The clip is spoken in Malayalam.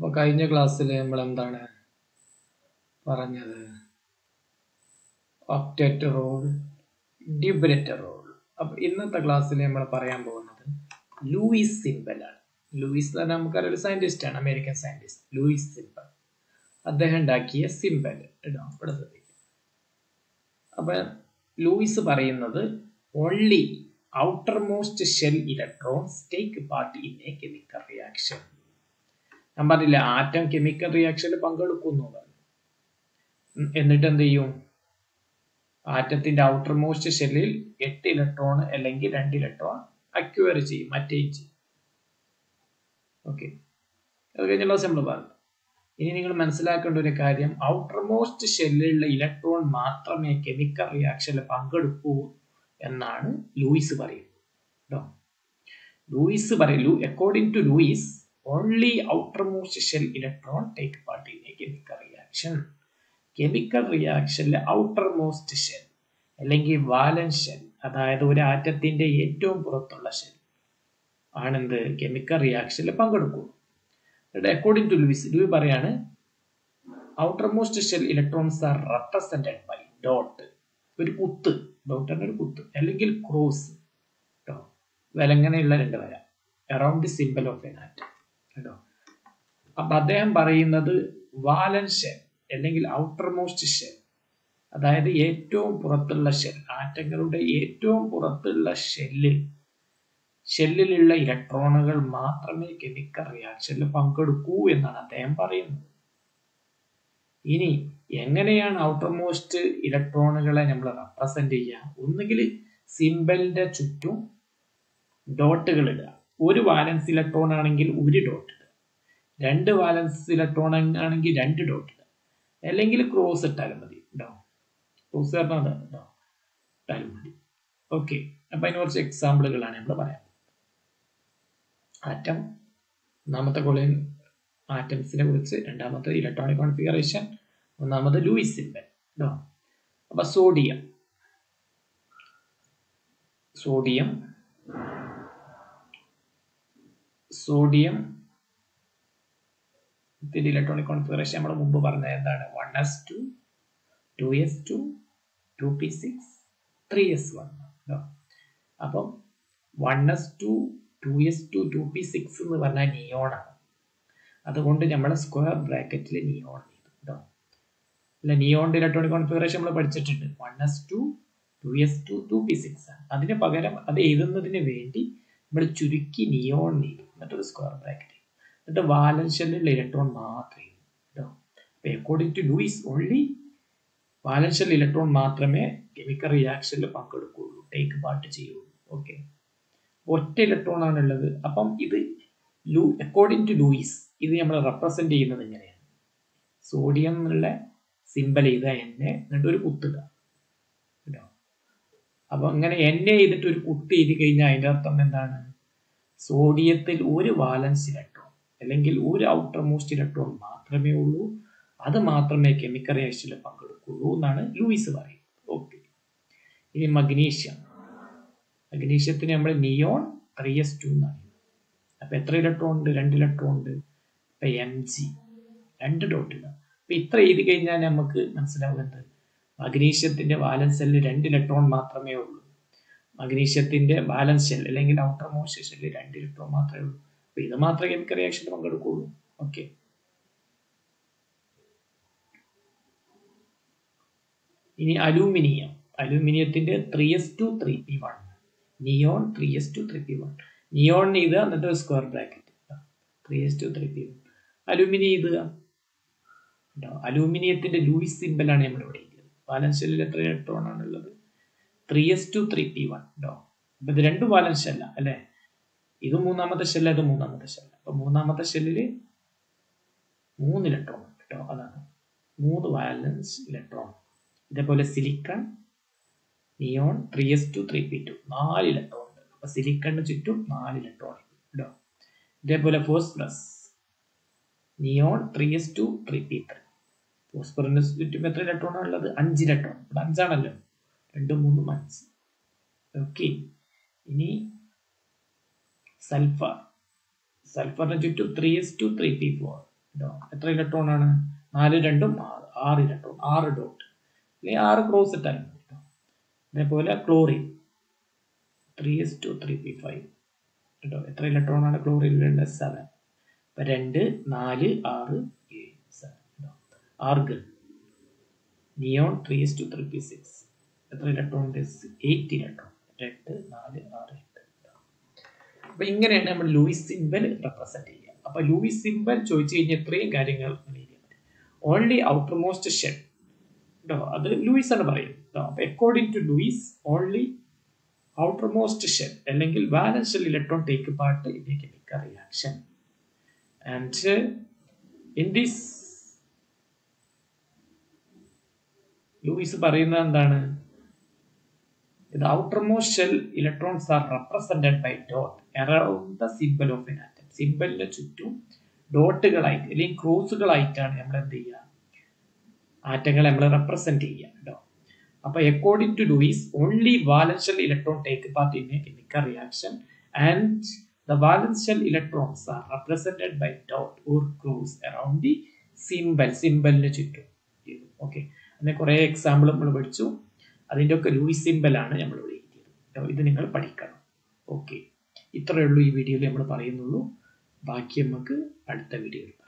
അപ്പോൾ കഴിഞ്ഞ ക്ലാസ്സിൽ നമ്മൾ എന്താണ് പറഞ്ഞത് ഒക്ടറ്റ് റോൾ ഡിബ്രറ്റ് റോൾ അപ്പോൾ ഇന്നത്തെ ക്ലാസ്സിൽ നമ്മൾ പറയാൻ പോകുന്നത് ലൂയിസ് സിംബൽ ആണ് ലൂയിസ് എന്ന് പറഞ്ഞാൽ നമുക്കറിയാം ഒരു സയന്റിസ്റ്റ് ആണ് അമേരിക്കൻ സയന്റിസ്റ്റ് ലൂയിസ് സിംബൽ അദ്ദേഹം ഉണ്ടാക്കിയ സിംബൽ ഇടാം ഇവിടെ ശ്രദ്ധിക്കും അപ്പൊ ലൂയിസ് പറയുന്നത് only outermost shell electrons take part in a chemical reaction ഞാൻ പറഞ്ഞില്ല ആറ്റം കെമിക്കൽ റിയാക്ഷനിൽ പങ്കെടുക്കുന്നു പറഞ്ഞു എന്നിട്ട് എന്ത് ചെയ്യും ആറ്റത്തിന്റെ ഔട്ടർ മോസ്റ്റ് ഷെല്ലിൽ എട്ട് ഇലക്ട്രോൺ അല്ലെങ്കിൽ രണ്ട് ഇലക്ട്രോൺ അക്വയർ ചെയ്യും മറ്റേം ചെയ്യും ഓക്കെ അത് കഴിഞ്ഞുള്ള നമ്മൾ പറഞ്ഞു ഇനി നിങ്ങൾ മനസ്സിലാക്കേണ്ട ഒരു കാര്യം ഔട്ടർ മോസ്റ്റ് ഷെല്ലിലുള്ള ഇലക്ട്രോൺ മാത്രമേ കെമിക്കൽ റിയാക്ഷനിൽ പങ്കെടുക്കൂ എന്നാണ് ലൂയിസ് പറയുന്നത് കേട്ടോ ലൂയിസ് പറയൂ according to Lewis only outermost shell electron take part in a chemical reaction chemical റിയാക്ഷനിലെ ഔട്ടർ മോസ്റ്റ് ഷെൽ അല്ലെങ്കിൽ വാലൻ ഷെൽ അതായത് ഒരു ആറ്റത്തിന്റെ ഏറ്റവും പുറത്തുള്ള ഷെൽ ആണെന്ത് കെമിക്കൽ റിയാക്ഷനിൽ പങ്കെടുക്കും അക്കോർഡിംഗ് ടു ലൂയിസ് ലൂയി പറയാണ് outermost shell electrons are represented by dot ഒരു കുത്ത് ഡോട്ട് ഒരു കുത്ത് അല്ലെങ്കിൽ ക്രോസ് കേട്ടോ വിലങ്ങനെയുള്ള രണ്ട് വര around the simple of an atom കേട്ടോ അപ്പൊ അദ്ദേഹം പറയുന്നത് വാലൻ ഷെൽ അല്ലെങ്കിൽ ഔട്ടർ മോസ്റ്റ് ഷെൽ അതായത് ഏറ്റവും പുറത്തുള്ള ഷെൽ ആറ്റങ്ങളുടെ ഏറ്റവും പുറത്തുള്ള ഷെല്ലിൽ ഷെല്ലിലുള്ള ഇലക്ട്രോണുകൾ മാത്രമേ കെമിക്കൽ റിയാക്ഷനിൽ പങ്കെടുക്കൂ എന്നാണ് അദ്ദേഹം പറയുന്നത് ഇനി എങ്ങനെയാണ് ഔട്ടർ മോസ്റ്റ് ഇലക്ട്രോണുകളെ നമ്മൾ റെപ്രസെന്റ് ചെയ്യുക ഒന്നുകിൽ സിമ്പലിന്റെ ചുറ്റും ഡോട്ടുകൾ ഇടുക ഒരു വാലൻസ് ഇലക്ട്രോൺ ആണെങ്കിൽ ഒരു ഡോട്ട് ഇടുക രണ്ട് വാലൻസ് ഇലക്ട്രോൺ ആണെങ്കിൽ രണ്ട് ഡോട്ട് ഇടുക അല്ലെങ്കിൽ ക്രോസ് ഇട്ടാലും മതി കേട്ടോ ക്രോസ് പറഞ്ഞത് കേട്ടോ ഇട്ടാലും മതി ഓക്കെ അപ്പൊ അതിന് കുറച്ച് എക്സാമ്പിളുകളാണ് നമ്മൾ പറയാം ആറ്റം ഒന്നാമത്തെ കൊളിയൻ ആറ്റംസിനെ കുറിച്ച് രണ്ടാമത്തെ ഇലക്ട്രോണിക് കോൺഫിഗറേഷൻ ഒന്നാമത് ലൂയിസ് സിമ്പൽ കേട്ടോ അപ്പൊ സോഡിയം സോഡിയം സോഡിയം ഇതിന്റെ ഇലക്ട്രോണിക് കോൺഫിഗറേഷൻ നമ്മൾ മുമ്പ് പറഞ്ഞ എന്താണ് one s two two s two two p six three s one അപ്പം one s two two s two two p six എന്ന് പറഞ്ഞാൽ നിയോണാണ് അതുകൊണ്ട് നമ്മൾ സ്ക്വയർ ബ്രാക്കറ്റിൽ നിയോൺ ചെയ്തു കേട്ടോ അല്ല നിയോണിന്റെ ഇലക്ട്രോണിക് കോൺഫിഗറേഷൻ നമ്മൾ പഠിച്ചിട്ടുണ്ട് one s two two s two two p six ആണ് അതിന് പകരം അത് എഴുതുന്നതിന് വേണ്ടി നമ്മൾ ചുരുക്കി നിയോൺ ചെയ്തു എന്നിട്ട് ഒരു സ്ക്വയർ ബ്രാക്കറ്റ് എന്നിട്ട് വാലൻസ് ഷെല്ലുള്ള ഇലക്ട്രോൺ മാത്രമേ കേട്ടോ അപ്പൊ according to Lewis only valence shell electron മാത്രമേ കെമിക്കൽ റിയാക്ഷനിൽ പങ്കെടുക്കുകയുള്ളൂ ടേക്ക് പാർട്ട് ചെയ്യുള്ളൂ ഓക്കെ ഒറ്റ ഇലക്ട്രോൺ ആണ് ഉള്ളത് അപ്പം ഇത് ലൂ അക്കോർഡിംഗ് ടു ലൂയിസ് ഇത് നമ്മൾ റെപ്രസെന്റ് ചെയ്യുന്നത് എങ്ങനെയാണ് സോഡിയം എന്നുള്ള സിമ്പൽ ചെയ്ത എന്നെ എന്നിട്ട് ഒരു കുത്തുക കേട്ടോ അപ്പൊ അങ്ങനെ എന്നെ ചെയ്തിട്ട് ഒരു കുത്ത് എഴുതി കഴിഞ്ഞാൽ അതിന്റെ അർത്ഥം എന്താണ് സോഡിയത്തിൽ ഒരു വാലൻസ് ഇലക്ട്രോൺ അല്ലെങ്കിൽ ഒരു ഔട്ടർ മോസ്റ്റ് ഇലക്ട്രോൺ മാത്രമേ ഉള്ളൂ അത് മാത്രമേ കെമിക്കൽ റിയാക്ഷനിൽ പങ്കെടുക്കുള്ളൂ എന്നാണ് ലൂയിസ് പറയുന്നത് ഓക്കെ ഇനി മഗ്നീഷ്യം മഗ്നീഷ്യത്തിന് നമ്മൾ നിയോൺ ത്രീ എസ് ടു എന്നാണ് അപ്പൊ എത്ര ഇലക്ട്രോൺ ഉണ്ട് രണ്ട് ഇലക്ട്രോൺ ഉണ്ട് ഇപ്പൊ എം ജി രണ്ട് ഡോട്ട് ഇല്ല അപ്പൊ ഇത്ര എഴുതി കഴിഞ്ഞാൽ നമുക്ക് മനസ്സിലാവുന്നത് മഗ്നീഷ്യത്തിന്റെ ബാലൻസ് സെല്ലിൽ രണ്ട് ഇലക്ട്രോൺ മാത്രമേ ഉള്ളൂ മഗ്നീഷ്യത്തിന്റെ ബാലൻസ് ഷെൽ അല്ലെങ്കിൽ ഔട്ടർ മോസ്റ്റ് ഷെല്ലിൽ രണ്ട് ഇലക്ട്രോൺ മാത്രമേ ഉള്ളൂ അപ്പൊ ഇത് മാത്രമേ കെമിക്കൽ റിയാക്ഷനിൽ പങ്കെടുക്കുള്ളൂ ഓക്കെ ഇനി അലൂമിനിയം അലൂമിനിയത്തിന്റെ three s two three p one neon three s two three p one neon ഇത് എന്നിട്ട് square bracket three s two three p one aluminium ഇത് കേട്ടോ അലൂമിനിയത്തിന്റെ ലൂയിസ് സിമ്പലാണ് നമ്മൾ ഇവിടെ ബാലൻസ് ഷെല്ലിൽ എത്ര ഇലക്ട്രോൺ ആണ് ഉള്ളത് three s two three p one കേട്ടോ അപ്പൊ ഇത് രണ്ട് ബാലൻസ് ഷെല്ല അല്ലെ ഇത് മൂന്നാമത്തെ ഷെല്ല ഇത് മൂന്നാമത്തെ ഷെല്ല അപ്പൊ മൂന്നാമത്തെ ഷെല്ലില് മൂന്ന് ഇലക്ട്രോൺ ഉണ്ട് കേട്ടോ അതാണ് മൂന്ന് വാലൻസ് ഇലക്ട്രോൺ ഇതേപോലെ silicon neon three s two three p two നാല് ഇലക്ട്രോൺ ഉണ്ട് അപ്പൊ സിലിക്കണിന് ചുറ്റും നാല് ഇലക്ട്രോൺ കേട്ടോ ഇതേപോലെ phosphorus neon three s two three p three ഫോസ്ഫറിന് ചുറ്റും എത്ര ഇലക്ട്രോൺ ഉള്ളത് അഞ്ച് ഇലക്ട്രോൺ ഇവിടെ അഞ്ചാണല്ലോ രണ്ടും മൂന്നും അഞ്ച് ഓക്കെ ഇനി സൾഫർ സൾഫറിന് ചുറ്റും three s two three p four കേട്ടോ എത്ര ഇലക്ട്രോൺ ആണ് നാല് രണ്ടും ആറ് ആറ് ഇലക്ട്രോൺ ആറ് ഡോട്ട് അല്ലെങ്കിൽ ആറ് ക്രോസ് ഇട്ടാലും മതി കേട്ടോ അതേപോലെ chlorine three s two three p five കേട്ടോ എത്ര ഇലക്ട്രോൺ ആണ് ക്ലോറിനിലുള്ളത് സെവൻ ഇപ്പം രണ്ട് നാല് ആറ് ഏഴ് സെവൻ കേട്ടോ argon neon three s two three p six എത്ര ഇലക്ട്രോൺ ഉണ്ട് എയ്റ്റ് ഇലക്ട്രോൺ രണ്ട് നാല് ആറ് എട്ട് അപ്പൊ ഇങ്ങനെയാണ് നമ്മൾ ലൂയിസ് സിംബൽ റെപ്രസെന്റ് ചെയ്യുക അപ്പൊ ലൂയിസ് സിംബൽ ചോദിച്ചു കഴിഞ്ഞാൽ ഇത്രയും കാര്യങ്ങൾ ഓൺലി ഔട്ടർ മോസ്റ്റ് ഷെഡ് കേട്ടോ അത് ലൂയിസ് ആണ് പറയും കേട്ടോ അപ്പൊ according to Lewis only outermost shell അല്ലെങ്കിൽ valence shell electron take part in the chemical reaction and in this Lewis പറയുന്നത് എന്താണ് The outermost shell electrons are represented by dot around the symbol of an atom. സിമ്പലിന് ചുറ്റും ഡോട്ടുകളായിട്ട് അല്ലെങ്കിൽ ക്രോസുകളായിട്ടാണ് നമ്മൾ എന്ത് ചെയ്യുക ആറ്റങ്ങളെ നമ്മൾ റെപ്രസെന്റ് ചെയ്യുക കേട്ടോ അപ്പൊ according to Lewis only valence shell electron take part in a chemical reaction and the valence shell electrons are represented by dot or cross around the symbol സിമ്പലിന് ചുറ്റും ഓക്കെ അങ്ങനെ കുറെ എക്സാമ്പിൾ നമ്മൾ പഠിച്ചു അതിൻ്റെ ഒക്കെ ലൂയിസ് സിമ്പലാണ് നമ്മൾ ഇവിടെ എഴുതിയത് ഇത് നിങ്ങൾ പഠിക്കണം ഓക്കെ ഇത്രയേ ഉള്ളൂ ഈ വീഡിയോയിൽ നമ്മൾ പറയുന്നുള്ളൂ ബാക്കി നമുക്ക് അടുത്ത വീഡിയോയിൽ